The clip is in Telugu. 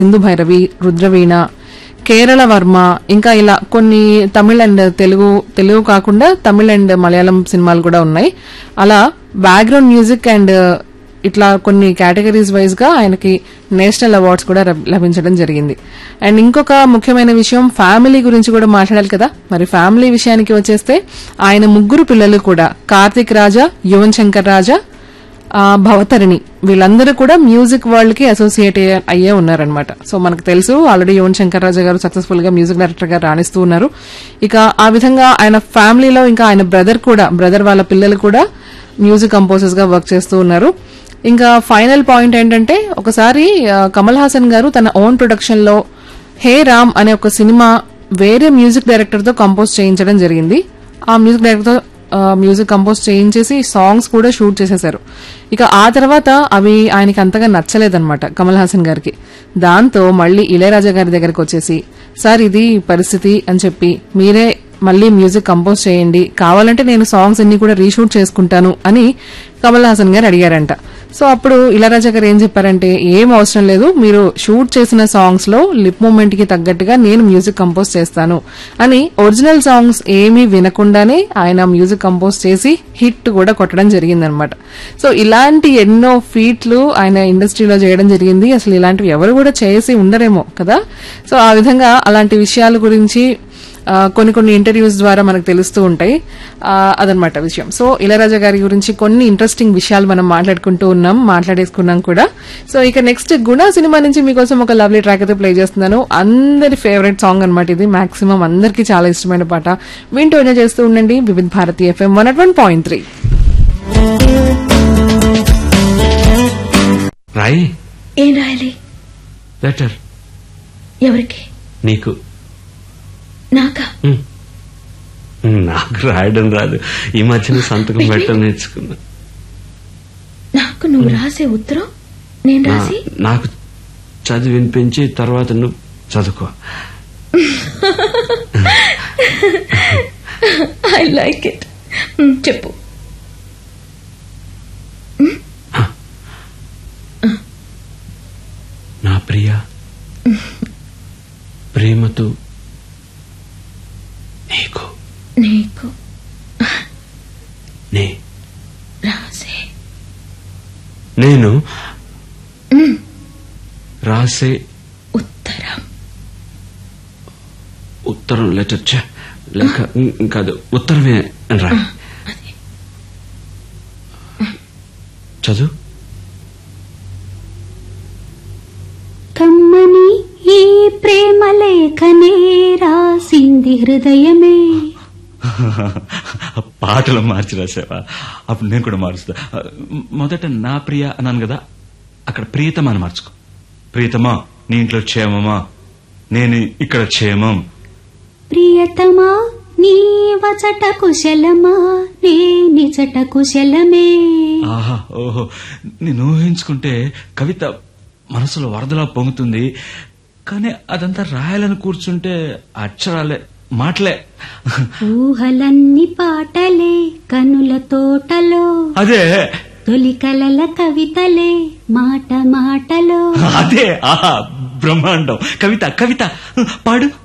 సింధు భైరవి రుద్రవీణ కేరళ వర్మ ఇంకా ఇలా కొన్ని తమిళ్ అండ్ తెలుగు తెలుగు కాకుండా తమిళ్ అండ్ మలయాళం సినిమాలు కూడా ఉన్నాయి అలా బ్యాక్గ్రౌండ్ మ్యూజిక్ అండ్ ఇట్లా కొన్ని కేటగిరీస్ వైజ్ గా ఆయనకి నేషనల్ అవార్డ్స్ కూడా రబ్- లభించడం జరిగింది అండ్ ఇంకొక ముఖ్యమైన విషయం ఫ్యామిలీ గురించి కూడా మాట్లాడాలి కదా మరి ఫ్యామిలీ విషయానికి వచ్చేస్తే ఆయన ముగ్గురు పిల్లలు కూడా కార్తిక్ రాజా యువన్ శంకర్ రాజా ఆ, భవతరిణి వీళ్ళందరూ కూడా మ్యూజిక్ వరల్డ్ కి అసోసియేట్ అయ్యే- అయ్యే ఉన్నారనమాట సో మనకు తెలుసు ఆల్రెడీ యువన్ శంకర్ రాజా గారు సక్సెస్ఫుల్ గా మ్యూజిక్ డైరెక్టర్ గా రాణిస్తూ ఉన్నారు ఇక ఆ విధంగా ఆయన ఫ్యామిలీలో ఇంకా ఆయన బ్రదర్ కూడా బ్రదర్ వాళ్ళ పిల్లలు కూడా మ్యూజిక్ కంపోజర్స్ గా వర్క్ చేస్తూ ఉన్నారు ఇంకా ఫైనల్ పాయింట్ ఏంటంటే ఒకసారి ఆ, కమల్ హాసన్ గారు తన ఓన్ ప్రొడక్షన్ లో హే రామ్ అనే ఒక సినిమా వేరే మ్యూజిక్ డైరెక్టర్ తో కంపోజ్ చేయించడం జరిగింది ఆ మ్యూజిక్ డైరెక్టర్ తో ఆ, మ్యూజిక్ కంపోజ్ చేయించేసి సాంగ్స్ కూడా షూట్ చేసేశారు ఇక ఆ తర్వాత అవి ఆయనకి అంతగా నచ్చలేదన్నమాట కమల్ హాసన్ గారికి దాంతో మళ్ళీ ఇళయరాజా గారి దగ్గరికి వచ్చేసి సార్ ఇది పరిస్థితి అని చెప్పి మీరే మళ్ళీ మ్యూజిక్ కంపోజ్ చేయండి కావాలంటే నేను సాంగ్స్ అన్ని కూడా రీషూట్ చేసుకుంటాను అని కమల్ హాసన్ గారు అడిగారంట సో అప్పుడు ఇళయరాజా గారు ఏం చెప్పారంటే ఏం అవసరం లేదు మీరు షూట్ చేసిన సాంగ్స్ లో లిప్ మూమెంట్ కి తగ్గట్టుగా నేను మ్యూజిక్ కంపోజ్ చేస్తాను అని ఒరిజినల్ సాంగ్స్ ఏమీ వినకుండానే ఆయన మ్యూజిక్ కంపోజ్ చేసి హిట్ కూడా కొట్టడం జరిగిందనమాట సో ఇలాంటి ఎన్నో ఫీట్లు ఆయన ఇండస్ట్రీలో చేయడం జరిగింది అసలు ఇలాంటివి ఎవరు కూడా చేసి ఉండరేమో కదా సో ఆ విధంగా అలాంటి విషయాల గురించి ఆ, కొన్ని కొన్ని ఇంటర్వ్యూస్ ద్వారా మనకు తెలుస్తూ ఉంటాయి ఆ, అదనమాట విషయం సో ఇళయరాజా గారి గురించి కొన్ని ఇంట్రెస్టింగ్ విషయాలు మనం మాట్లాడుకుంటూ ఉన్నాం మాట్లాడేసుకున్నాం కూడా సో ఇక నెక్స్ట్ గుణ సినిమా నుంచి మీకోసం ఒక లవ్లీ ట్రాక్ అయితే ప్లే చేస్తున్నాను అందరి ఫేవరెట్ సాంగ్ అనమాట ఇది మాక్సిమం అందరికీ చాలా ఇష్టమైన పాట వింటూ ఎంజాయ్ చేస్తూ ఉండండి Vividh Bharati FM one at one point three రాయి ఏం రాయాలి లెటర్ ఎవరికి నీకు నాకా ఉమ్. నాకు రాయడం రాదు ఈ మధ్యన సంతకం పెట్టడం నేర్చుకున్నా నాకు నువ్వు రాసే ఉత్తరం నేను నా- రాసి నాకు చదివి వినిపించి తర్వాత నువ్వు చదువుకో ఐ లైక్ ఇట్ చెప్పు నా ప్రియ ప్రేమతో నీకు నీకు నే రాసే నేను రాసే ఉత్తరం ఉత్తరం లెటర్ ఛ, లేక ఉమ్, కాదు ఉత్తరమే అని రా అది చదువు కమ్మని ఈ ప్రేమ లేఖనే రాసింది హృదయమే పాటలు మార్చి రాసావా అప్పుడు నేను కూడా మారుస్తా మొదట నా ప్రియ అన్నాను కదా అక్కడ ప్రియతమా అని మార్చుకో ప్రియతమా నీ ఇంట్లో క్షేమమా నేను ఇక్కడ క్షేమం ప్రియతమా నీ వచట కుశలమా నే నిచట కుశలమే ఆహా ఓహో నేను ఊహించుకుంటే కవిత మనసులో వరదలా పొంగుతుంది కానీ అదంతా రాయాలని కూర్చుంటే అక్షరాలే మాటలే ఊహలన్ని పాటలే కనుల తోటలో అదే తొలి కలల కవితలే మాట మాటలో అదే ఆహా బ్రహ్మాండం కవిత కవిత పాడు